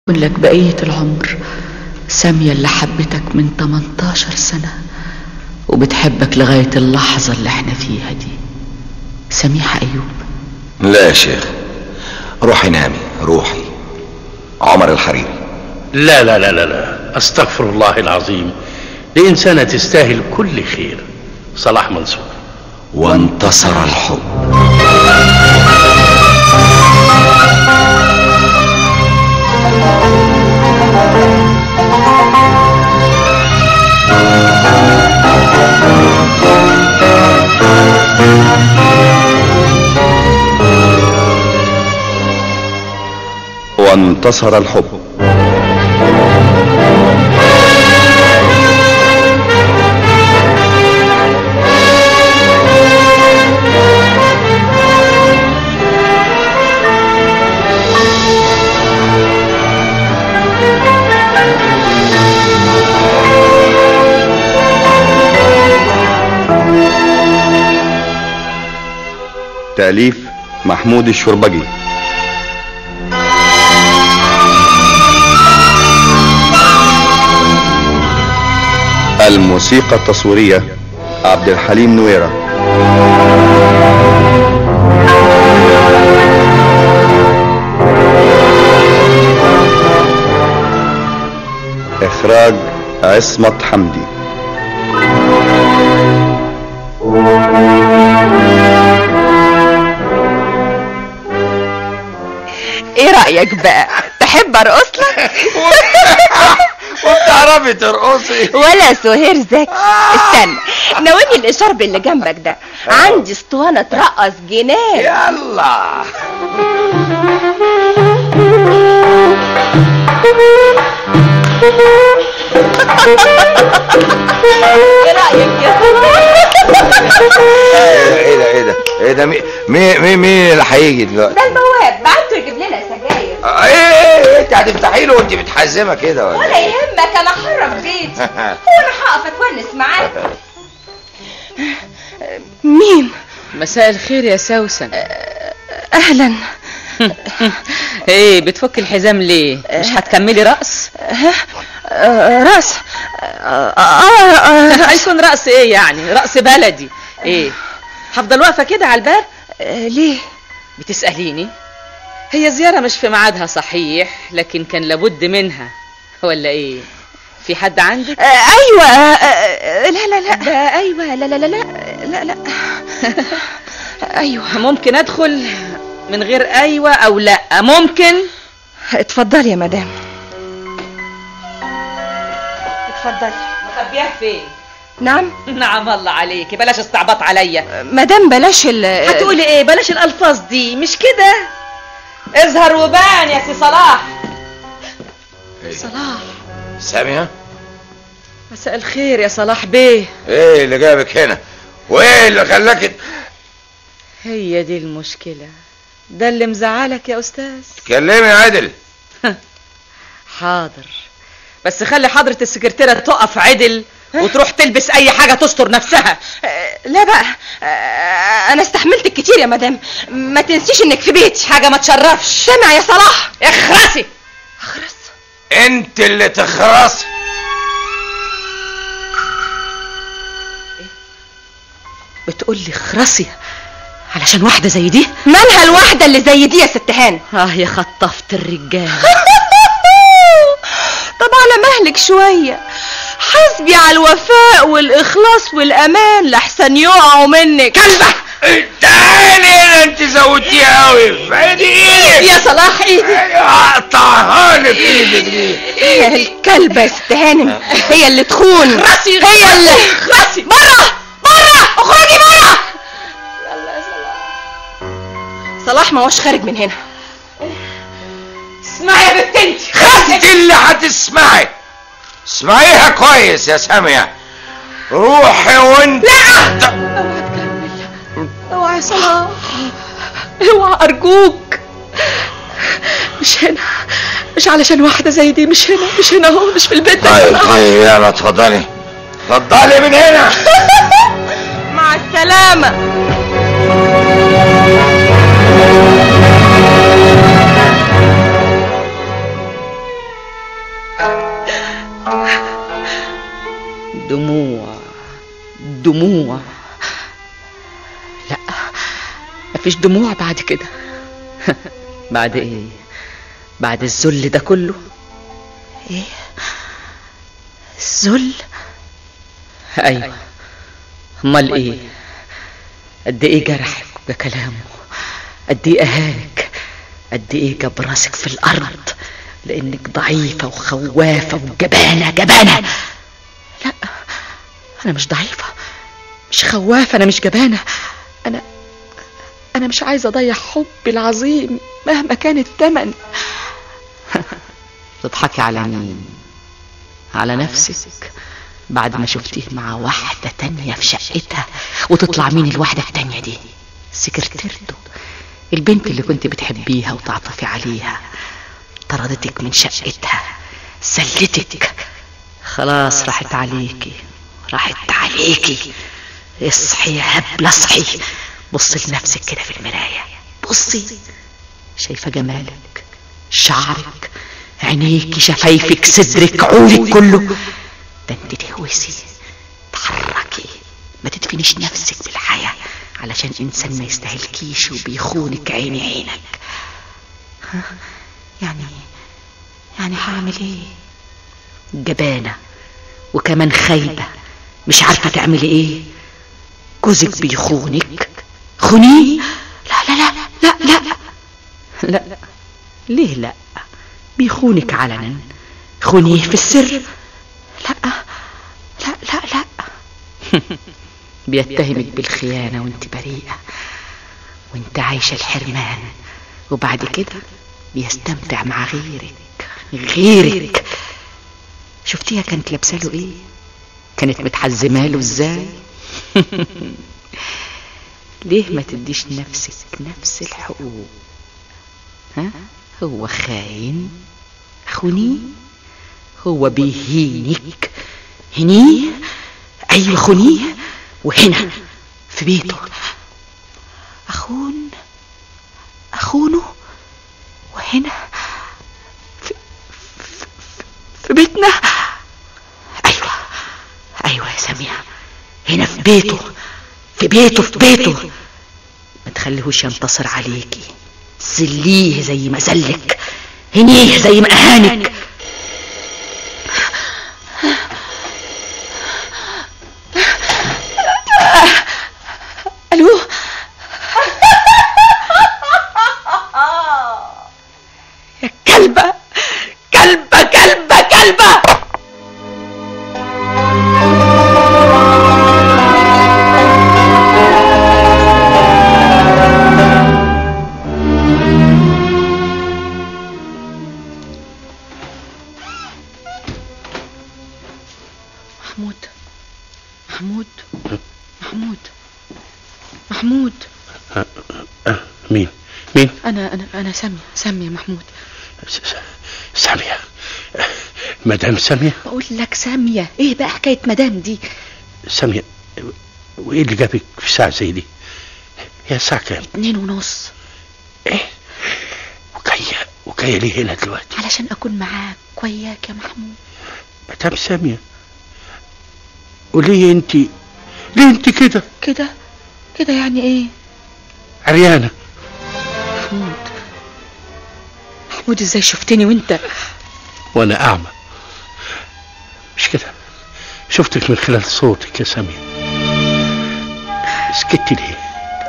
لك بقية العمر سامية اللي حبتك من 18 سنة وبتحبك لغاية اللحظة اللي احنا فيها دي سميحة أيوب لا يا شيخ روحي نامي روحي عمر الحريري لا لا لا لا لا استغفر الله العظيم دي انسانة تستاهل كل خير صلاح منصور وانتصر الحب وانتصر الحب تأليف محمود الشربجي الموسيقى التصويرية عبد الحليم نويرة إخراج عصمت حمدي ايه رأيك بقى تحب ارقص لك وبتعرفي ترقصي ولا سهير زكي استنى ناولني الاشارب اللي جنبك ده عندي اسطوانة ترقص جنان يلا ايه رأيك يا ايه ده ايه ده ايه ده مين مين مين مين اللي هيجي دلوقتي ده البواب بعته يجيب لنا سجاير ايه ايه انت هتفتحي له وانت متحزمه كده ولا ولا ايه يهمك انا حرة في بيتي هو انا هقف اتونس معاك مين مساء الخير يا سوسن اهلا ايه بتفك الحزام ليه مش هتكملي رقص آه، راس آه، آه، آه، هيكون رقص ايه يعني رقص بلدي ايه هفضل واقفه كده على الباب آه، ليه بتسأليني هي زيارة مش في ميعادها صحيح لكن كان لابد منها ولا ايه في حد عندك آه، ايوه آه، آه، لا لا لا ده ايوه لا لا لا لا لا لا ايوه ممكن ادخل من غير ايوه او لا ممكن اتفضلي يا مدام اتفضلي مخبيها فين نعم نعم الله عليكي بلاش استعباط عليا مدام بلاش ال هتقولي ايه بلاش الالفاظ دي مش كده اظهر وبان يا سي صلاح صلاح ساميه مساء الخير يا صلاح بيه ايه اللي جابك هنا وايه اللي خلاك هي دي المشكلة ده اللي مزعلك يا أستاذ تكلمي عدل حاضر بس خلي حضرة السكرتيرة تقف عدل وتروح تلبس أي حاجة تستر نفسها آه، لا بقى آه، انا استحملتك كتير يا مدام ما تنسيش انك في بيتي حاجة ما تشرفش سامع يا صلاح اخرسي اخرس انت اللي تخرصي بتقول لي اخرسي علشان واحدة زي دي مالها الواحدة اللي زي دي يا ست هانم اه يا خطفت الرجال طب على مهلك شوية حسبي على الوفاء والإخلاص والأمان لحسن يقعوا منك كلبة تعالي هنا انت زودتيها قوي فادي ايدك يا صلاح ايدي اقطعها لك ايدك دي الكلبة يا ست هانم هي اللي تخون راسي هي اللي راسي برا برا اخرجي برا صلاح ما هوش خارج من هنا اسمعي يا بنت انت انت اللي هتسمعي اسمعيها كويس يا سامية روحي وانت لا اوعى يا صلاح اوعى ارجوك مش هنا مش علشان واحدة زي دي مش هنا مش هنا اهو مش في البيت ده طيب طيب يلا اتفضلي اتفضلي من هنا مع السلامة دموع دموع لا مفيش دموع بعد كده بعد ايه بعد الذل ده كله ايه الذل ايوه امال ايه قد ايه جرحك بكلامه قد ايه اهانك قد ايه جاب راسك في الارض لانك ضعيفه وخوافه وجبانه جبانه لا انا مش ضعيفه مش خوافه انا مش جبانه انا انا مش عايزه اضيع حبي العظيم مهما كان الثمن تضحكي على مين على نفسك بعد ما شفتيه مع واحدة تانية في شقتها وتطلع مين الواحدة التانية دي سكرتيرته البنت اللي كنت بتحبيها وتعطفي عليها طردتك من شقتها سلتك خلاص راحت عليكي راحت عليكي اصحي يا هبلة اصحي بصي لنفسك كده في المراية بصي شايفة جمالك شعرك عينيكي شفايفك صدرك عولك كله ده انت تهوسي تحركي ما تدفنيش نفسك بالحياة علشان انسان ما يستاهلكيش وبيخونك عيني عينك ها؟ يعني يعني هعمل ايه جبانة وكمان خايبة مش عارفة تعملي ايه جوزك بيخونك خونيه لا لا لا لا لا لا ليه لا بيخونك علنا خونيه في السر لا لا لا لا بيتهمك بالخيانة وانت بريئة وانت عايشة الحرمان وبعد كده بيستمتع مع غيرك غيرك شفتيها كانت لابسه له ايه كانت متحزمه له ازاي ليه ما تديش نفسك نفس الحقوق ها هو خاين خونيه هو بيهينك هنيه ايوه خونيه وهنا في بيته اخون اخونه وهنا في, في, في بيتنا ايوه ايوه يا سميع هنا في بيته في بيته في بيته ما تخليهوش ينتصر عليكي زليه زي ما زلك هنيه زي ما اهانك الو يا كلبة كلبة كلبة كلبة محمود محمود محمود محمود أه مين مين انا انا انا سامية سامية محمود س- س- سامية أه، مدام سامية بقول لك سامية ايه بقى حكاية مدام دي سامية وايه اللي جابك في ساعة زي دي هي الساعة كام اتنين ونص ايه وجاية وجاية ليه هنا دلوقتي علشان اكون معاك وياك يا محمود مدام سامية وليه انت ليه انت كده كده كده يعني ايه عريانة محمود محمود ازاي شفتني وانت وانا اعمى مش كده شفتك من خلال صوتك يا سامية سكتي ليه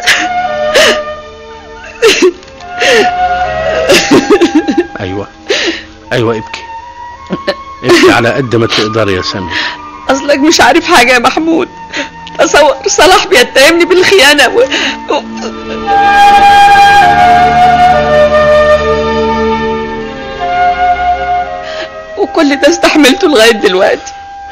ايوه ايوه ابكي ابكي على قد ما تقدر يا سامية اصلك مش عارف حاجة يا محمود تصور صلاح بيتهمني بالخيانة و... و... وكل ده استحملته لغاية دلوقتي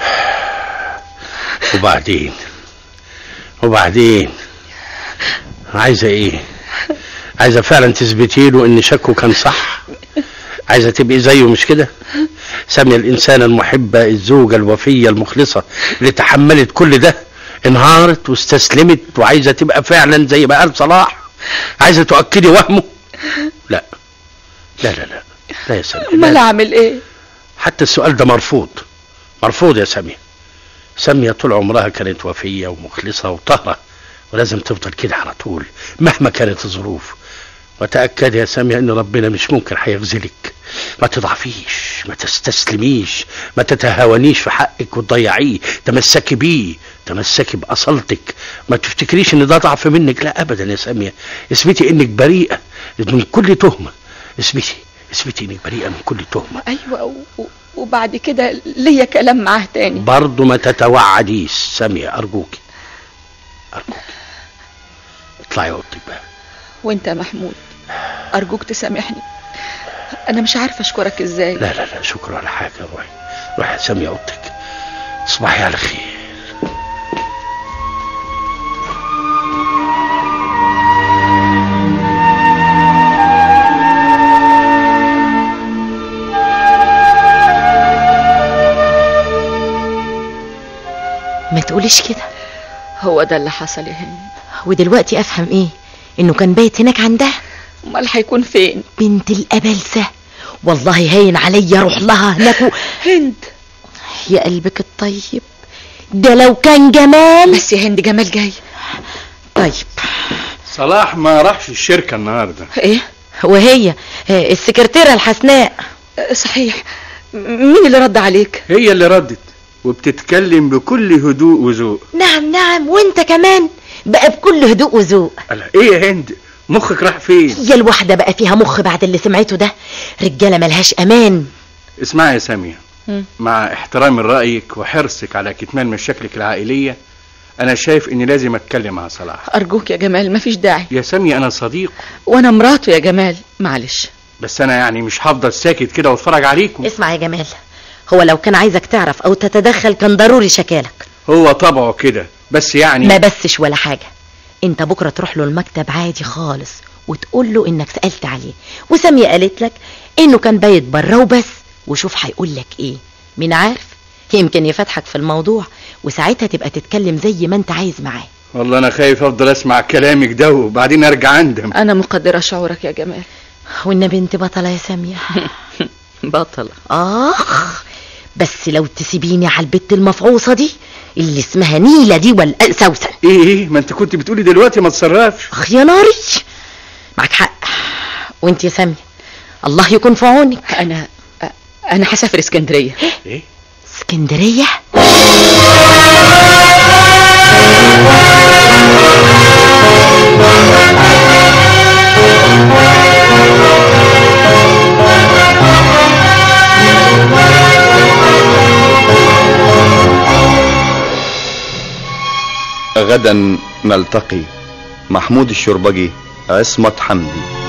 وبعدين وبعدين عايزة ايه عايزة فعلا تثبتي له ان شكه كان صح عايزة تبقي زيه مش كده سامية الإنسانة المحبة الزوجة الوفية المخلصة اللي تحملت كل ده انهارت واستسلمت وعايزة تبقى فعلا زي ما قال صلاح عايزة تؤكدي وهمه لا لا لا لا لا يا سامية امال لا. اعمل ايه حتى السؤال ده مرفوض مرفوض يا سامية سامية طول عمرها كانت وفية ومخلصة وطاهرة ولازم تفضل كده على طول مهما كانت الظروف وتأكد يا سامية ان ربنا مش ممكن هيخذلك ما تضعفيش ما تستسلميش ما تتهاونيش في حقك وتضيعيه تمسكي بيه تمسكي بأصالتك ما تفتكريش ان ده ضعف منك لا ابدا يا سامية اثبتي انك بريئة من كل تهمة اثبتي اثبتي انك بريئة من كل تهمة ايوه و- و- وبعد كده ليا كلام معاه تاني برضه ما تتوعديش سامية أرجوك أرجوك اطلعي اوضتك بقى وانت يا محمود ارجوك تسامحني انا مش عارفه اشكرك ازاي لا لا لا شكرا على حاجة روحي روحي يا سامية اوضتك تصبحي على خير ما تقوليش كده هو ده اللي حصل يا هند ودلوقتي افهم ايه انه كان بايت هناك عندها امال هيكون فين بنت الابلسه والله هين عليا اروح لها هناك و... هند يا قلبك الطيب ده لو كان جمال بس يا هند جمال جاي طيب صلاح ما راحش الشركة النهاردة ايه وهي آه، السكرتيرة الحسناء أه، صحيح م- مين اللي رد عليك هي اللي ردت وبتتكلم بكل هدوء وذوق نعم نعم وانت كمان بقى بكل هدوء وذوق قال ايه يا هند مخك راح فين هي الواحدة بقى فيها مخ بعد اللي سمعته ده رجالة ملهاش امان اسمعي يا سامية مم. مع احترامي لرأيك وحرصك على كتمان مشاكلك العائلية أنا شايف إني لازم أتكلم مع صلاح ارجوك يا جمال مفيش داعي يا سامية أنا صديق وانا مراته يا جمال معلش بس أنا يعني مش هفضل ساكت كده واتفرج عليكم اسمع يا جمال هو لو كان عايزك تعرف او تتدخل كان ضروري شكالك هو طبعه كده بس يعني ما بسش ولا حاجة انت بكرة تروح له المكتب عادي خالص وتقول له انك سألت عليه وسامية قالت لك انه كان بايت بره وبس وشوف هيقول لك ايه مين عارف يمكن يفتحك في الموضوع وساعتها تبقى تتكلم زي ما انت عايز معاه والله أنا خايف أفضل أسمع كلامك ده وبعدين أرجع أندم انا مقدره شعورك يا جمال والنبي انت بطلة يا سامية بطله اخ بس لو تسيبيني على البت المفعوصة دي اللي اسمها نيلة دي والسوسن إيه إيه ما أنت كنت بتقولي دلوقتي ما تصرفش اخ يا ناري معك حق وانت يا سامية الله يكون في عونك انا أ- انا هسافر اسكندريه إيه اسكندرية غدا نلتقي محمود الشربجي عصمت حمدي